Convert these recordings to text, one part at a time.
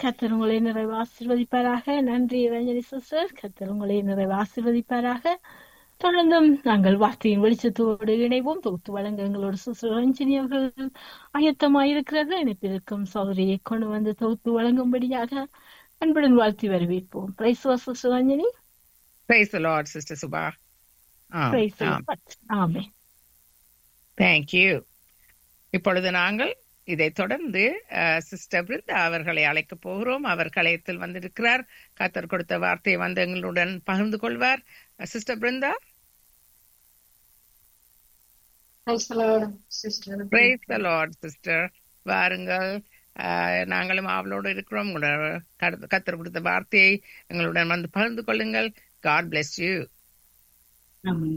கத்தர் உங்களை நிறைவு ஆசீர்வதிப்பாராக நன்றி ரஞ்சனி சிஸ்டர் கத்தர் உங்களை நிறைவு ஆசீர்வதிப்பாராக தொடர்ந்தும் நாங்கள் வார்த்தையின் வெளிச்சத்தோடு இணைவோம் தொகுத்து வழங்க எங்களோட சிஸ்டர் ரஞ்சினி அவர்கள் ஆயத்தமாயிருக்கிறது இணைப்பிற்கும் சௌதரியை கொண்டு வந்து தொகுத்து வழங்கும்படியாக அன்புடன் வாழ்த்தி வரவேற்போம் praise sister Ranjani Praise the Lord, Sister Subha. ஆம், பிரைஸ் ஆம். ஆமே Thank you. இப்பொழுது நாங்கள் இதை தொடர்ந்து சிஸ்டர் பிருந்தா அவர்களை அழைக்கப் போகிறோம் அவர் கலையத்தில் வந்திருக்கிறார் கத்தர் கொடுத்த வார்த்தையை வந்து எங்களுடன் பகிர்ந்து கொள்வார் sister Brinda Praise the Lord, sister. Praise the lord sister வாருங்கள் அஹ், நாங்களும் அவளோடு இருக்கிறோம் உங்களோட கட- கத்தர் கொடுத்த வார்த்தையை எங்களுடன் வந்து பகிர்ந்து கொள்ளுங்கள் God bless you Amen.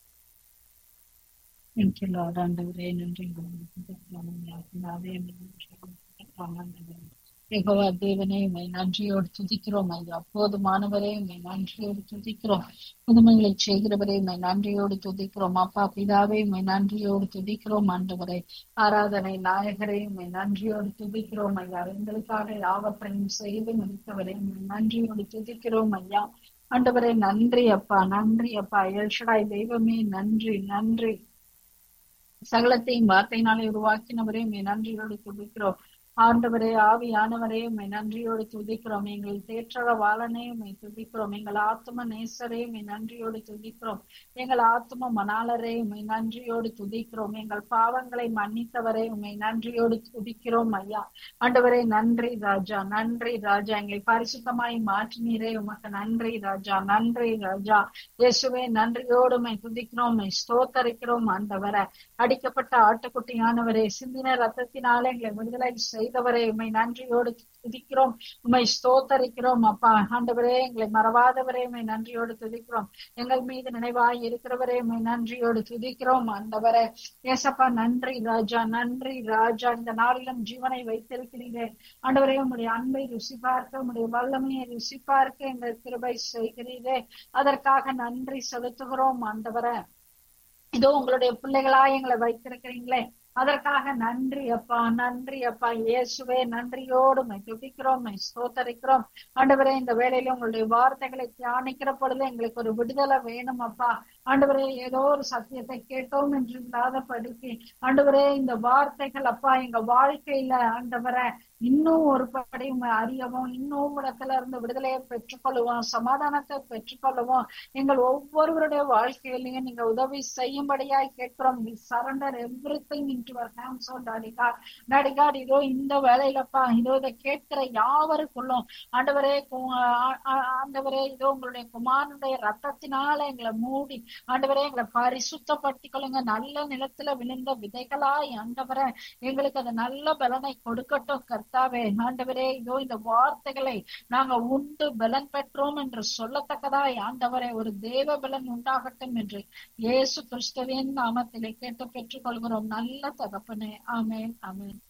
Thank you, Lord. ஆண்டவரே நன்றி யெகோவா தேவனே உம்மை நன்றியோடு துதிக்கிறோம் ஐயா போதுமானவரே உம்மை நன்றியோடு துதிக்கிறோம் புதுமைகளை செய்கிறவரே உம்மை நன்றியோடு துதிக்கிறோம் அப்பா பிதாவே உம்மை நன்றியோடு துதிக்கிறோம் ஆண்டவரே ஆராதனை நாயகரே உம்மை நன்றியோடு துதிக்கிறோம் ஐயா எங்களுக்காக யாவற்றையும் செய்து முடித்தவரே உம்மை நன்றியோடு துதிக்கிறோம் ஐயா ஆண்டவரே நன்றி அப்பா நன்றி அப்பா எல்ஷடாய் தெய்வமே நன்றி நன்றி சகலத்தையும் வார்த்தையினாலே உருவாக்கினவரே உம்மை நன்றியோடு துதிக்கிறோம் ஆண்டவரே ஆவியானவரே உம்மை நன்றியோடு துதிக்கிறோம் எங்கள் தேற்றர வாழனே உம்மை துதிக்கிறோம் எங்கள் ஆத்தும நேசரே உம்மை நன்றியோடு துதிக்கிறோம் எங்கள் ஆத்தும மணாளரே உம்மை நன்றியோடு துதிக்கிறோம் எங்கள் பாவங்களை மன்னித்தவரே உம்மை நன்றியோடு துதிக்கிறோம் ஐயா ஆண்டவரே நன்றி ராஜா நன்றி ராஜா எங்களை பரிசுத்தமாய் மாற்றினீரே உமக்கு நன்றி ராஜா நன்றி ராஜா இயேசுவே நன்றியோடு உம்மை துதிக்கிறோம் உம்மை ஸ்தோத்தரிக்கிறோம் ஆண்டவரே அடிக்கப்பட்ட ஆட்டுக்குட்டியானவரே சிந்தின ரத்தத்தினாலே எங்களை விடுதலை செய்தவரே உம்மை நன்றியோடு துதிக்கிறோம் உம்மை ஸ்தோத்தரிக்கிறோம் அப்பா ஆண்டவரே எங்களை மறவாதவரே உம்மை நன்றியோடு துதிக்கிறோம் எங்கள் மீது நினைவாய் இருக்கிறவரே உம்மை நன்றியோடு துதிக்கிறோம் ஆண்டவரே ஏசப்பா நன்றி ராஜா நன்றி ராஜா இந்த நாளிலும் ஜீவனை வைத்திருக்கிறீரே ஆண்டவரே உம்முடைய அன்பை ருசி பார்க்க உம்முடைய வல்லமையை ருசி பார்க்க எங்கள் கிருபை செய்கிறீரே அதற்காக நன்றி செலுத்துகிறோம் ஆண்டவரே இதோ உங்களுடைய பிள்ளைகளாய் எங்களை வைத்திருக்கிறீங்களே அதற்காக நன்றி அப்பா நன்றி அப்பா இயேசுவே நன்றியோடு மை துதிக்கிறோம் மை ஸ்தோத்தரிக்கிறோம் ஆண்டவரே இந்த வேளையில உங்களுடைய வார்த்தைகளை தியானிக்கிற பொழுது எங்களுக்கு ஒரு விடுதலை வேணும் அப்பா ஆண்டவரே ஏதோ ஒரு சத்தியத்தை கேட்டோம் என்று இல்லாத படிக்கு ஆண்டவரே இந்த வார்த்தைகள் அப்பா எங்க வாழ்க்கையில ஆண்டவரே இன்னும் ஒரு படி உம்மை அறியவும் இன்னும் இடத்துல இருந்து விடுதலையை பெற்றுக்கொள்ளுவோம் சமாதானத்தை பெற்றுக்கொள்ளுவோம் எங்கள் ஒவ்வொருவருடைய வாழ்க்கையிலையும் நீங்க உதவி செய்யும்படியாய் கேட்கிறோம் we surrender everything in your hands oh டாடிகா டாடிகாட் இதோ இந்த வேலையிலப்பா இதோ இதை கேட்கிற யாவருக்குள்ளும் ஆண்டவரே கு- ஆ- ஆ- ஆண்டவரே இதோ உங்களுடைய குமாரனுடைய ரத்தத்தினால எங்களை மூடி ஆண்டவரே எங்களை பரிசுத்தப்படுத்திக் கொள்ளுங்க நல்ல நிலத்துல விழுந்த விதைகளாய் ஆண்டவரே எங்களுக்கு அது நல்ல பலனை கொடுக்கட்டும் கர்த்தாவே ஆண்டவரே இதோ இந்த வார்த்தைகளை நாங்க உண்டு பலன் பெற்றோம் என்று சொல்லத்தக்கதாய் ஆண்டவரே ஒரு தேவ பலன் உண்டாகட்டும் என்று இயேசு கிறிஸ்துவின் நாமத்திலே கேட்டு பெற்றுக் கொள்கிறோம் நல்ல தகப்பனே ஆமென் ஆமென்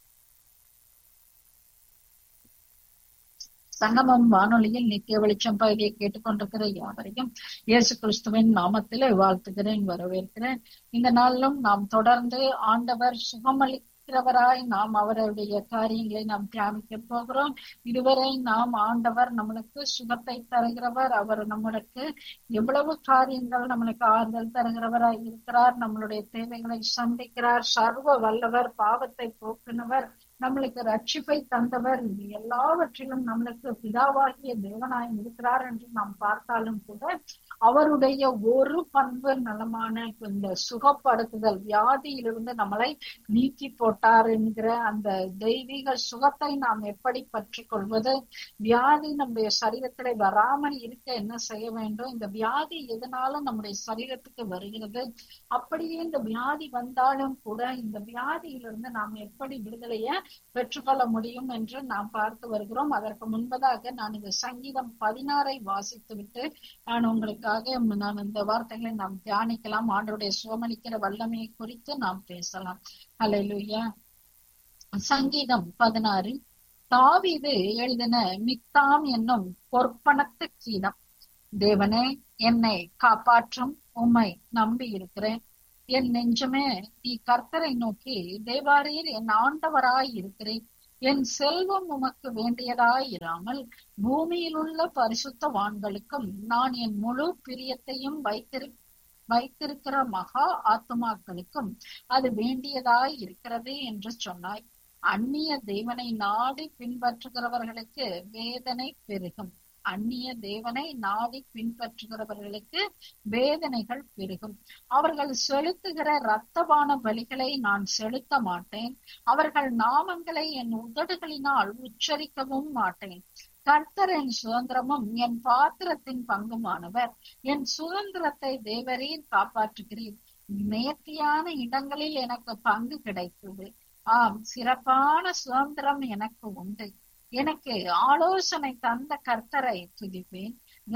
சங்கமம் வானொலியில் நித்திய வெளிச்சம் பகுதியை கேட்டுக்கொண்டிருக்கிற யாவரையும் இயேசு கிறிஸ்துவின் நாமத்திலே வாழ்த்துகிறேன் வரவேற்கிறேன் இந்த நாளிலும் நாம் தொடர்ந்து ஆண்டவர் சுகமளிக்கிறவராய் நாம் அவருடைய காரியங்களை நாம் தியானிக்க போகிறோம் இதுவரை நாம் ஆண்டவர் நம்மளுக்கு சுகத்தை தருகிறவர் அவர் நம்மளுக்கு எவ்வளவு காரியங்கள் நம்மளுக்கு ஆறுதல் தருகிறவராய் இருக்கிறார் நம்மளுடைய தேவைகளை சந்திக்கிறார் சர்வ வல்லவர் பாவத்தை போக்குனவர் நம்மளுக்கு ரட்சிப்பை தந்தவர் இது எல்லாவற்றிலும் நம்மளுக்கு பிதாவாகிய தேவனாய் இருக்கிறார் என்று நாம் பார்த்தாலும் கூட அவருடைய ஒரு பண்பு நலமான இந்த சுகப்படுத்துதல் வியாதியிலிருந்து நம்மளை நீக்கி போட்டார் என்கிற அந்த தெய்வீக சுகத்தை நாம் எப்படி பற்றிக் கொள்வது வியாதி நம்முடைய சரீரத்திலே வராமல் இருக்க என்ன செய்ய வேண்டும் இந்த வியாதி எதனால நம்முடைய சரீரத்துக்கு வருகிறது அப்படியே இந்த வியாதி வந்தாலும் கூட இந்த வியாதியிலிருந்து நாம் எப்படி விடுதலைய பெற்றுக்கொள்ள முடியும் என்று நாம் பார்த்து வருகிறோம் அதற்கு முன்பதாக நான் இந்த சங்கீதம் பதினாறை வாசித்து விட்டு நான் உங்களுக்காக நான் இந்த வார்த்தைகளை நாம் தியானிக்கலாம் ஆண்டவருடைய சுவமளிக்கிற வல்லமையை குறித்து நாம் பேசலாம் அல்லேலூயா சங்கீதம் பதினாறு தாவீது எழுதின மிக்தாம் என்னும் பொற்பனத்து கீதம் தேவனே என்னை காப்பாற்றும் உம்மை நம்பி இருக்கிறேன் என் நெஞ்சமே நீ கர்த்தரை நோக்கி தேவாரீர் என் ஆண்டவராய் இருக்கிறேன் என் செல்வம் உமக்கு வேண்டியதாயிராமல் பூமியில் உள்ள பரிசுத்தவான்களுக்கும் நான் என் முழு பிரியத்தையும் வைத்திரு வைத்திருக்கிற மகா ஆத்மாக்களுக்கும் அது வேண்டியதாய் இருக்கிறது என்று சொன்னாய் அந்நிய தேவனை நாடி பின்பற்றுகிறவர்களுக்கு வேதனை பெருகும் அந்நிய தேவனை நாடி பின்பற்றுகிறவர்களுக்கு வேதனைகள் பெருகும் அவர்கள் செலுத்துகிற இரத்தபான பலிகளை நான் செலுத்த மாட்டேன் அவர்கள் நாமங்களை என் உதடுகளினால் உச்சரிக்கவும் மாட்டேன் கர்த்தர் என் சுதந்திரமும் என் பாத்திரத்தின் பங்குமானவர் என் சுதந்திரத்தை தேவரீர் காப்பாற்றுகிறீர் நேர்த்தியான இடங்களில் எனக்கு பங்கு கிடைத்தது ஆம் சிறப்பான சுதந்திரம் எனக்கு உண்டு எனக்கு ஆலோசனை தந்த கர்த்தரை துதிப்பேன்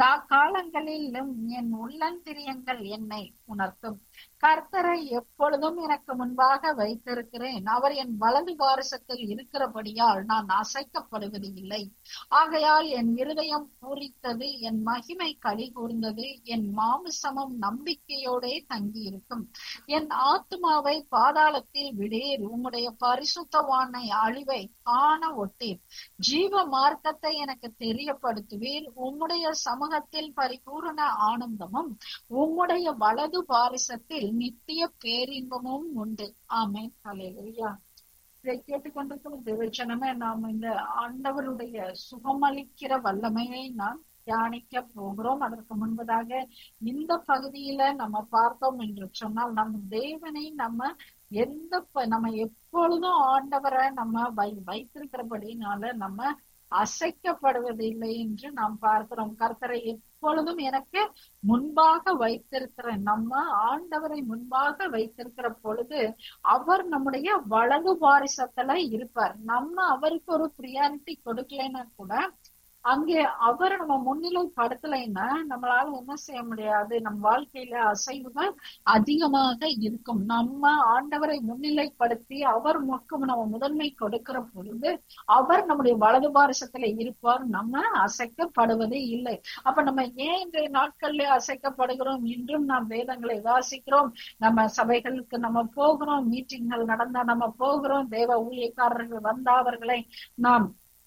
காலங்களிலும் என் உள்ளந்திரியங்கள் என்னை உணர்த்தும் கர்த்தரை எப்பொழுதும் எனக்கு முன்பாக வைத்திருக்கிறேன் அவர் என் வலது பாரசத்தில் இருக்கிறபடியால் நான் அசைக்கப்படுவது இல்லை ஆகையால் என் இருதயம் பூரித்தது என் மகிமை களி கூர்ந்தது என் மாமிசமும் நம்பிக்கையோடே தங்கியிருக்கும் என் ஆத்மாவை பாதாளத்தில் விடேர் உம்முடைய பரிசுத்தவானை அழிவை காண ஒட்டீர் ஜீவ மார்க்கத்தை எனக்கு தெரியப்படுத்துவீர் உம்முடைய சமூகத்தில் பரிபூரண ஆனந்தமும் உம்முடைய வலது பாரிசத்தில் நித்திய பேரின்பமும் உண்டு ஆமே ஹalleluya இதை கேட்டுக்கொண்டிருக்கும் தேவச்சனமே நாம் இந்த ஆண்டவருடைய சுகமளிக்கிற வல்லமையை நாம் தியானிக்க போகிறோம் அதற்கு முன்பதாக இந்த பகுதியில நம்ம பார்த்தோம் என்று சொன்னால் நம்ம தேவனை நம்ம எந்த நம்ம எப்பொழுதும் ஆண்டவரை நம்ம வை வைத்திருக்கிறபடினால நம்ம அசைக்கப்படுவதில்லை என்று நாம் பார்க்கிறோம் கர்த்தரை எப்பொழுதும் எனக்கு முன்பாக வைத்திருக்கிற நம்ம ஆண்டவரை முன்பாக வைத்திருக்கிற பொழுது அவர் நம்முடைய வலது பாரிசத்துல இருப்பார் நம்ம அவருக்கு ஒரு ப்ரியாரிட்டி கொடுக்கலைன்னா கூட அங்கே அவர் நம்ம முன்னிலைப்படுத்தலைன்னா நம்மளால என்ன செய்ய முடியாது நம் வாழ்க்கையில அசைவுகள் அதிகமாக இருக்கும் நம்ம ஆண்டவரை முன்னிலைப்படுத்தி அவர் மொக்கம் நம்ம முதன்மை கொடுக்கிற பொழுது அவர் நம்முடைய வலது பாரசத்துல இருப்பார் நம்ம அசைக்கப்படுவதே இல்லை அப்ப நம்ம ஏன் இன்றைய நாட்கள்ல அசைக்கப்படுகிறோம் இன்றும் நாம் வேதங்களை வாசிக்கிறோம் நம்ம சபைகளுக்கு நம்ம போகிறோம் மீட்டிங்கள் நடந்தா நம்ம போகிறோம் தேவ ஊழியக்காரர்கள் வந்தா அவர்களை நாம்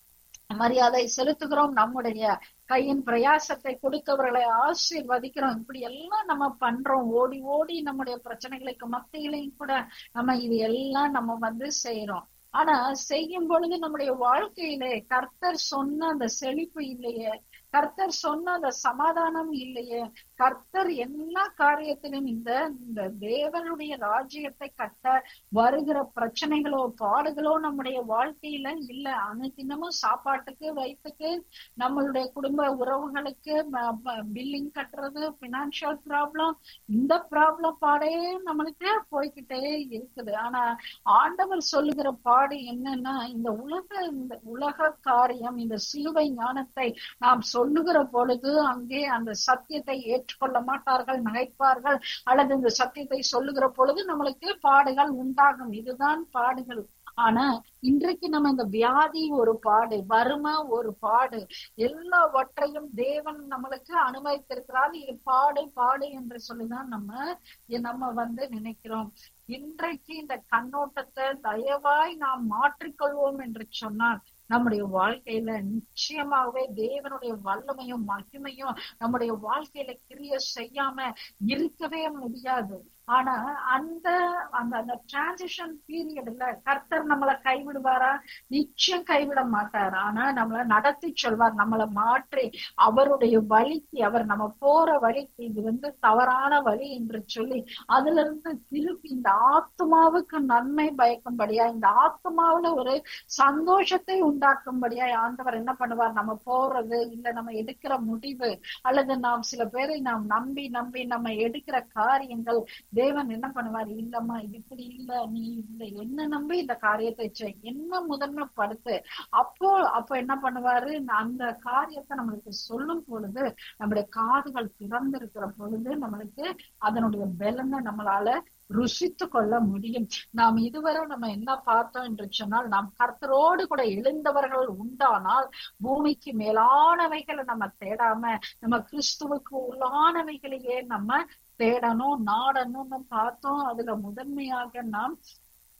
மரியாதை செலுத்துகிறோம் நம்முடைய கையின் பிரயாசத்தை கொடுத்தவர்களை ஆசீர்வதிக்கிறோம் இப்படி எல்லாம் நம்ம பண்றோம் ஓடி ஓடி நம்முடைய பிரச்சனைகளுக்கு மத்தியிலையும் கூட நம்ம இது எல்லாம் நம்ம வந்து செய்யறோம் ஆனா செய்யும் பொழுது நம்முடைய வாழ்க்கையிலே கர்த்தர் சொன்ன அந்த செழிப்பு இல்லையே கர்த்தர் சொன்ன அந்த சமாதானம் இல்லையே கர்த்தர் எல்லா காரியத்திலும் இந்த இந்த தேவனுடைய ராஜ்யத்தை கட்ட வருகிற பிரச்சனைகளோ பாடுகளோ நம்முடைய வாழ்க்கையில இல்ல அனுதினமும் சாப்பாட்டுக்கு வயிற்றுக்கு நம்மளுடைய குடும்ப உறவுகளுக்கு பில்லிங் கட்டுறது பினான்சியல் ப்ராப்ளம் இந்த ப்ராப்ளம் பாடே நம்மளுக்கு போய்கிட்டே இருக்குது ஆனா ஆண்டவர் சொல்லுகிற பாடு என்னன்னா இந்த உலக இந்த உலக காரியம் இந்த சிலுவை ஞானத்தை நாம் சொல்லுகிற பொழுது அங்கே அந்த சத்தியத்தை ஏற்றுக்கொள்ள மாட்டார்கள் நகைப்பார்கள் அல்லது இந்த சத்தியத்தை சொல்லுகிற பொழுது நம்மளுக்கு பாடுகள் உண்டாகும் இதுதான் பாடுகள் ஆனா இன்றைக்கு நம்ம இந்த வியாதி ஒரு பாடு வறுமை ஒரு பாடு எல்லாவற்றையும் தேவன் நம்மளுக்கு அனுமதித்திருக்கிறார் இது பாடு பாடு என்று சொல்லிதான் நம்ம நம்ம வந்து நினைக்கிறோம் இன்றைக்கு இந்த கண்ணோட்டத்தை தயவாய் நாம் மாற்றிக்கொள்வோம் என்று சொன்னால் நம்முடைய வாழ்க்கையில நிச்சயமாகவே தேவனுடைய வல்லமையும் மகிமையும் நம்முடைய வாழ்க்கையில கிரிய செய்யாம இருக்கவே முடியாது ஆனா அந்த அந்த அந்த டிரான்சிஷன் பீரியட்ல கர்த்தர் நம்மளை கைவிடுவாரா நிச்சயம் கைவிட மாட்டார் ஆனா நம்மள நடத்தி சொல்வார் நம்மளை மாற்றி அவருடைய வழிக்கு அவர் நம்ம போற வழிக்கு இது வந்து தவறான வழி என்று சொல்லி அதுல இருந்து திருப்பி இந்த ஆத்மாவுக்கு நன்மை பயக்கும்படியா இந்த ஆத்மாவுல ஒரு சந்தோஷத்தை உண்டாக்கும்படியா ஆண்டவர் என்ன பண்ணுவார் நம்ம போறது இல்ல நம்ம எடுக்கிற முடிவு அல்லது நாம் சில பேரை நாம் நம்பி நம்பி நம்ம எடுக்கிற காரியங்கள் தேவன் என்ன பண்ணுவார் இல்லம்மா இது இப்படி இல்ல நீ இந்த என்ன நம்பி இந்த காரியத்தை செய் என்ன முதன்மைப்படுத்து அப்போ அப்போ என்ன பண்ணுவாரு அந்த காரியத்தை நம்மளுக்கு சொல்லும் பொழுது நம்முடைய காதுகள் திறந்திருக்கிற பொழுது நம்மளுக்கு அதனுடைய பலனை நம்மளால ருசித்து கொள்ள முடியும் நாம் இதுவரை நம்ம என்ன பார்த்தோம் என்று சொன்னால் நாம் கர்த்தரோடு கூட எழுந்தவர்கள் உண்டானால் பூமிக்கு மேலானவைகளை நம்ம தேடாம நம்ம கிறிஸ்துவுக்கு உள்ளானவைகளையே நம்ம தேடணும் நாடணும்னு பார்த்தோம் அதுல முதன்மையாக நாம்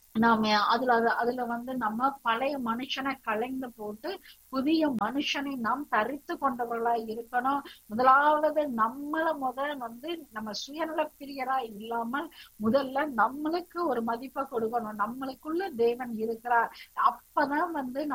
நாம அதுல அதுல வந்து நம்ம பழைய மனுஷனை கலைந்து போட்டு புதிய மனுஷனை நாம் தரித்து கொண்டவர்களா இருக்கணும் முதலாவது நம்மள முதல் வந்து நம்ம சுயநல பிரியரா இல்லாமல் முதல்ல நம்மளுக்கு ஒரு மதிப்பை கொடுக்கணும் நம்மளுக்குள்ள தேவன் இருக்கிறார் அப்பதான் வந்து